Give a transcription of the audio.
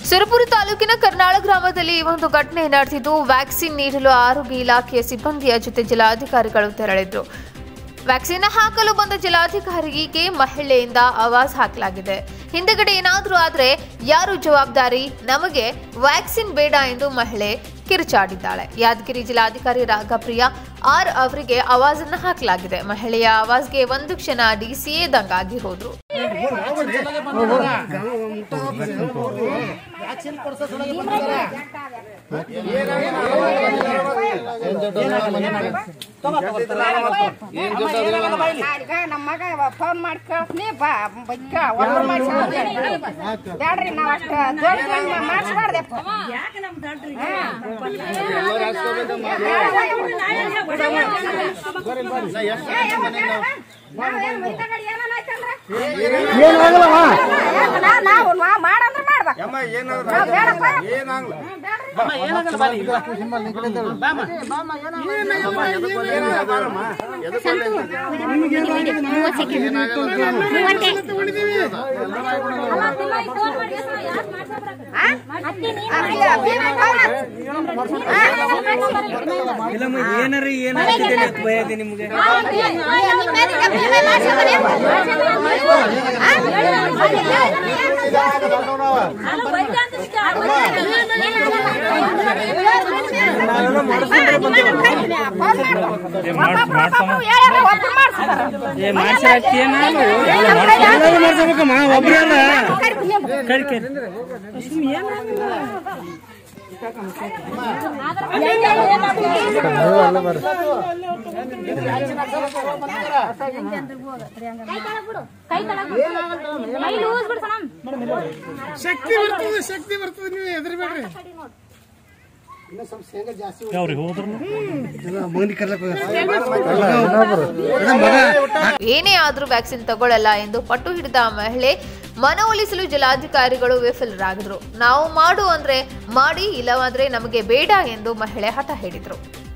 ಸುರಪುರ ತಾಲೂಕಿನ ಕರ್ನಾಳ ಗ್ರಾಮದಲ್ಲಿ ಈ ಒಂದು ಘಟನೆ ನಡೆದಿದ್ದು ವ್ಯಾಕ್ಸಿನ್ ನೀಡಲು ಆರೋಗ್ಯ ಇಲಾಖೆಯ ಸಿಬ್ಬಂದಿಯ ಜೊತೆ ಜಿಲ್ಲಾಧಿಕಾರಿಗಳು ತೆರಳಿದ್ರು ವ್ಯಾಕ್ಸಿನ್ ಹಾಕಲು ಬಂದ ಜಿಲ್ಲಾಧಿಕಾರಿಗೆ ಮಹಿಳೆಯಿಂದ ಆವಾಜ್ ಹಾಕಲಾಗಿದೆ ಹಿಂದೆಗಡೆ ಏನಾದರೂ ಆದ್ರೆ ಯಾರು ಜವಾಬ್ದಾರಿ ನಮಗೆ ವ್ಯಾಕ್ಸಿನ್ ಬೇಡ ಎಂದು ಮಹಿಳೆ ಕಿರುಚಾಡಿದ್ದಾಳೆ ಯಾದಗಿರಿ ಜಿಲ್ಲಾಧಿಕಾರಿ ರಾಘಪ್ರಿಯ ಆರ್ ಅವರಿಗೆ ಆವಾಜನ್ನ ಹಾಕಲಾಗಿದೆ ಮಹಿಳೆಯ ಆವಾಜ್ಗೆ ಒಂದು ಕ್ಷಣ ಡಿಸಿಎ ದಂಗಾಗಿ ಹೋದ್ರು ಈಗ ನಮ್ಮ ಮಗ ಫೋನ್ ಮಾಡಿ ಕೇಳ್ತೀನಿ ಬಾ ಬೈಕ ಒಬ್ಬರು ಮಾಡಿ ಬ್ಯಾಡ್ರಿ ನಾವ್ ಅಷ್ಟ ದೊಡ್ಡ ಮಾಡಿಸ್ಬಾರ್ದಪ್ಪ ನಾವು ಮಾಡಂದ್ರೆ ಮಾಡ್ಬೇಕು ನಾವ್ ಬೇಡಪ್ಪ ಇಲ್ಲಮ್ಮ ಏನಾರ ಏನಾಗ್ತಿದೆ ಅಂತ ಭಯ ಇದೆ ನಿಮ್ಗೆ ಏ ಮಾಡ್ಸಿ ನಾನು ಎಲ್ಲರೂ ಮಾಡ್ಸಬೇಕಮ್ಮ ಒಬ್ರೇ ಅಲ್ಲ ಕರಿ ಕರಿ ಶಕ್ತಿ ಬರ್ತದೆ ಶಕ್ತಿ ಬರ್ತದೆ ನೀವು ಹೆದರ್ಬೇಡ್ರಿ ಏನೇ ಆದ್ರೂ ವ್ಯಾಕ್ಸಿನ್ ತಗೊಳ್ಳಲ್ಲ ಎಂದು ಪಟ್ಟು ಹಿಡಿದ ಮಹಿಳೆ ಮನವೊಲಿಸಲು ಜಿಲ್ಲಾಧಿಕಾರಿಗಳು ವಿಫಲರಾಗಿದ್ರು ನಾವು ಮಾಡು ಅಂದ್ರೆ ಮಾಡಿ ಇಲ್ಲವಾದ್ರೆ ನಮಗೆ ಬೇಡ ಎಂದು ಮಹಿಳೆ ಹಠ ಹಿಡಿದ್ರು